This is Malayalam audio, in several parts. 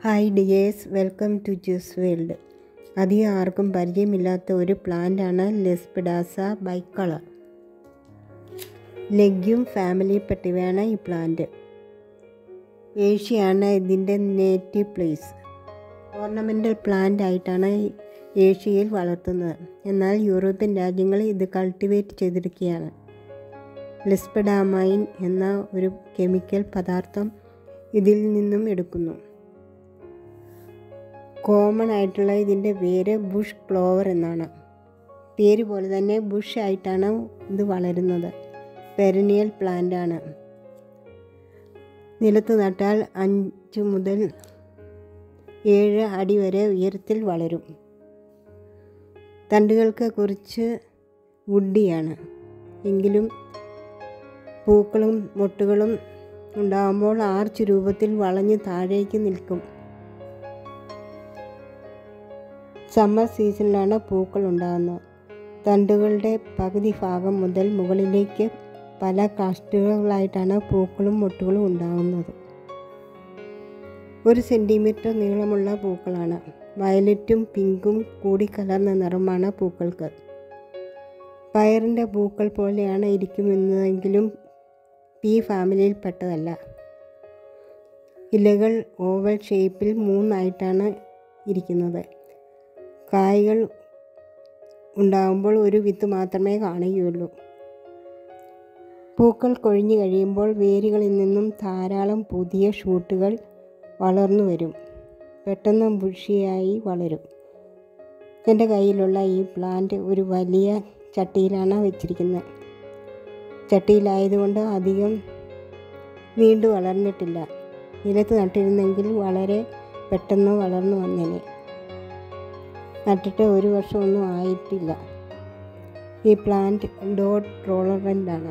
hi dears welcome to juice world അധികം ആർക്കും പരിചയമില്ലാത്ത ഒരു പ്ലാന്റാണ് ലെസ്പിഡാസ ബൈക്കളർ ലെഗ്യൂം ഫാമിലിയിൽപ്പെട്ടവയാണ് ഈ പ്ലാന്റ് ഏഷ്യയാണ് ഇതിൻ്റെ നേറ്റീവ് പ്ലേസ് ഓർണമെൻ്റൽ പ്ലാന്റ് ആയിട്ടാണ് ഏഷ്യയിൽ വളർത്തുന്നത് എന്നാൽ യൂറോപ്യൻ രാജ്യങ്ങളിൽ ഇത് കൾട്ടിവേറ്റ് ചെയ്തിരിക്കുകയാണ് ലിസ്പെഡാമൈൻ എന്ന ഒരു കെമിക്കൽ പദാർത്ഥം ഇതിൽ നിന്നും എടുക്കുന്നു കോമൺ ആയിട്ടുള്ള ഇതിൻ്റെ പേര് ബുഷ് ക്ലോവർ എന്നാണ് പേര് പോലെ തന്നെ ബുഷ് ആയിട്ടാണ് ഇത് വളരുന്നത് പെരനിയൽ പ്ലാന്റ് ആണ് നിലത്ത് നട്ടാൽ അഞ്ച് മുതൽ ഏഴ് അടി വരെ ഉയരത്തിൽ വളരും തണ്ടുകൾക്ക് കുറിച്ച് വുഡിയാണ് എങ്കിലും പൂക്കളും മൊട്ടുകളും ഉണ്ടാകുമ്പോൾ ആർച്ച് രൂപത്തിൽ വളഞ്ഞ് താഴേക്ക് നിൽക്കും സമ്മർ സീസണിലാണ് പൂക്കൾ ഉണ്ടാകുന്നത് തണ്ടുകളുടെ പകുതി ഭാഗം മുതൽ മുകളിലേക്ക് പല കാസ്റ്റുകളായിട്ടാണ് പൂക്കളും മൊട്ടുകളും ഉണ്ടാകുന്നത് ഒരു സെൻറ്റിമീറ്റർ നീളമുള്ള പൂക്കളാണ് വയലറ്റും പിങ്കും കൂടിക്കലർന്ന നിറമാണ് പൂക്കൾക്ക് പയറിൻ്റെ പൂക്കൾ പോലെയാണ് ഇരിക്കുമെന്നെങ്കിലും പി ഫാമിലിയിൽപ്പെട്ടതല്ല ഇലകൾ ഓവൽ ഷേപ്പിൽ മൂന്നായിട്ടാണ് ഇരിക്കുന്നത് കായ്കൾ ഉണ്ടാകുമ്പോൾ ഒരു വിത്ത് മാത്രമേ കാണുകയുള്ളൂ പൂക്കൾ കൊഴിഞ്ഞു കഴിയുമ്പോൾ വേരുകളിൽ നിന്നും ധാരാളം പുതിയ ഷൂട്ടുകൾ വളർന്നു വരും പെട്ടെന്ന് ബുഷിയായി വളരും എൻ്റെ കയ്യിലുള്ള ഈ പ്ലാന്റ് ഒരു വലിയ ചട്ടിയിലാണ് വെച്ചിരിക്കുന്നത് ചട്ടിയിലായതുകൊണ്ട് അധികം നീണ്ടു വളർന്നിട്ടില്ല നിലത്ത് നട്ടിരുന്നെങ്കിൽ വളരെ പെട്ടെന്ന് വളർന്നു വന്നേനെ നട്ടിട്ട് ഒരു വർഷമൊന്നും ആയിട്ടില്ല ഈ പ്ലാന്റ് ഡോട്ട് ടോളറൻ്റ് ആണ്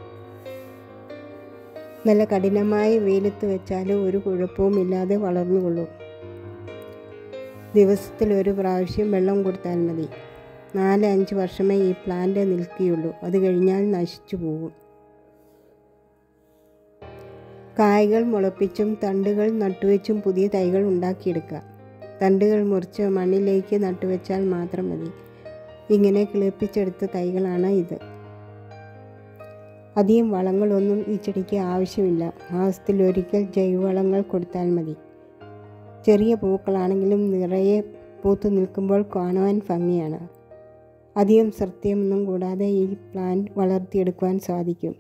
നല്ല കഠിനമായി വെയിലത്ത് വെച്ചാൽ ഒരു കുഴപ്പവുമില്ലാതെ വളർന്നുകൊള്ളും ദിവസത്തിൽ ഒരു പ്രാവശ്യം വെള്ളം കൊടുത്താൽ മതി നാല് അഞ്ച് വർഷമേ ഈ പ്ലാന്റ് നിൽക്കുകയുള്ളൂ അത് കഴിഞ്ഞാൽ നശിച്ചു പോകും കായ്കൾ മുളപ്പിച്ചും തണ്ടുകൾ നട്ടുവെച്ചും പുതിയ തൈകൾ ഉണ്ടാക്കിയെടുക്കുക തണ്ടുകൾ മുറിച്ച് മണ്ണിലേക്ക് നട്ടുവെച്ചാൽ മാത്രം മതി ഇങ്ങനെ കിളിപ്പിച്ചെടുത്ത തൈകളാണ് ഇത് അധികം വളങ്ങളൊന്നും ഈ ചെടിക്ക് ആവശ്യമില്ല മാസത്തിൽ ഒരിക്കൽ ജൈവവളങ്ങൾ കൊടുത്താൽ മതി ചെറിയ പൂക്കളാണെങ്കിലും നിറയെ പൂത്തു നിൽക്കുമ്പോൾ കാണുവാൻ ഭംഗിയാണ് അധികം ശ്രദ്ധയൊന്നും കൂടാതെ ഈ പ്ലാന്റ് വളർത്തിയെടുക്കുവാൻ സാധിക്കും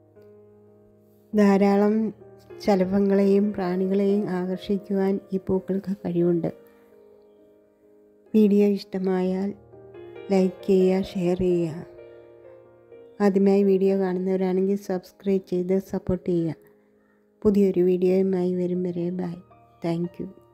ധാരാളം ശലഭങ്ങളെയും പ്രാണികളെയും ആകർഷിക്കുവാൻ ഈ പൂക്കൾക്ക് കഴിവുണ്ട് വീഡിയോ ഇഷ്ടമായാൽ ലൈക്ക് ചെയ്യുക ഷെയർ ചെയ്യുക ആദ്യമായി വീഡിയോ കാണുന്നവരാണെങ്കിൽ സബ്സ്ക്രൈബ് ചെയ്ത് സപ്പോർട്ട് ചെയ്യുക പുതിയൊരു വീഡിയോയുമായി വരും വരെ ബൈ താങ്ക് യു